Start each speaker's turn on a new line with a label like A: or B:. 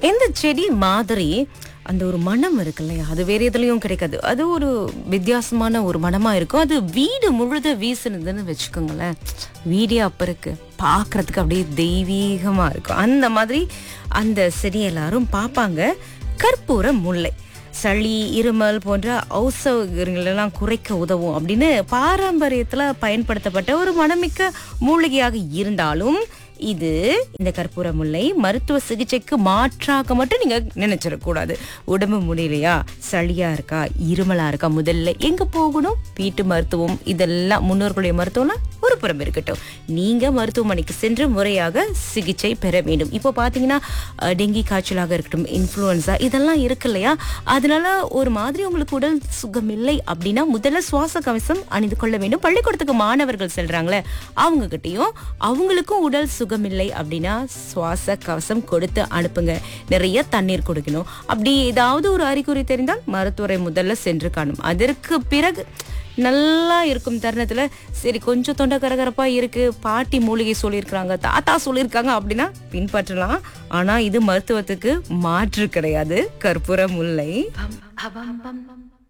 A: இந்த செடி மாதிரி அந்த ஒரு மனம் இருக்கு இல்லையா அது வேற எதுலயும் கிடைக்காது அது ஒரு வித்தியாசமான ஒரு மனமா இருக்கும் அது வீடு முழுத வீசுனதுன்னு வச்சுக்கோங்களேன் வீடே அப்ப இருக்கு பார்க்கிறதுக்கு அப்படியே தெய்வீகமா இருக்கும் அந்த மாதிரி அந்த செடி எல்லாரும் பார்ப்பாங்க கற்பூர முல்லை சளி இருமல் போன்ற ஔசவங்களெல்லாம் குறைக்க உதவும் அப்படின்னு பாரம்பரியத்துல பயன்படுத்தப்பட்ட ஒரு மனமிக்க மூலிகையாக இருந்தாலும் இது இந்த கற்பூர முல்லை மருத்துவ சிகிச்சைக்கு மாற்றாக மட்டும் நீங்க நினைச்சிடக்கூடாது உடம்பு முடியலையா சளியா இருக்கா இருமலா இருக்கா முதல்ல எங்க போகணும் வீட்டு மருத்துவம் இதெல்லாம் முன்னோர்களுடைய மருத்துவம்லாம் ஒரு புறம் இருக்கட்டும் நீங்க மருத்துவமனைக்கு சென்று முறையாக சிகிச்சை பெற வேண்டும் இப்போ பாத்தீங்கன்னா அஹ், டெங்கி காய்ச்சலாக இருக்கட்டும் இன்ஃப்ளூயன்ஸா இதெல்லாம் இருக்கு இல்லையா அதனால ஒரு மாதிரி உங்களுக்கு உடல் சுகம் இல்லை அப்படின்னா முதல்ல சுவாச கவசம் அணிந்து கொள்ள வேண்டும் பள்ளிக்கூடத்துக்கு மாணவர்கள் செல்றாங்களே அவங்க கிட்டயும் அவங்களுக்கும் உடல் சுகம் இல்லை அப்படின்னா சுவாச கவசம் கொடுத்து அனுப்புங்க நிறைய தண்ணீர் குடிக்கணும் அப்படி ஏதாவது ஒரு அறிகுறி தெரிந்தால் மருத்துவரை முதல்ல சென்று காணும் அதற்கு பிறகு நல்லா இருக்கும் தருணத்துல சரி கொஞ்சம் தொண்டை கரகரப்பா இருக்கு பாட்டி மூலிகை சொல்லியிருக்கிறாங்க தாத்தா சொல்லியிருக்காங்க அப்படின்னா பின்பற்றலாம் ஆனா இது மருத்துவத்துக்கு மாற்று கிடையாது கற்பூர முல்லை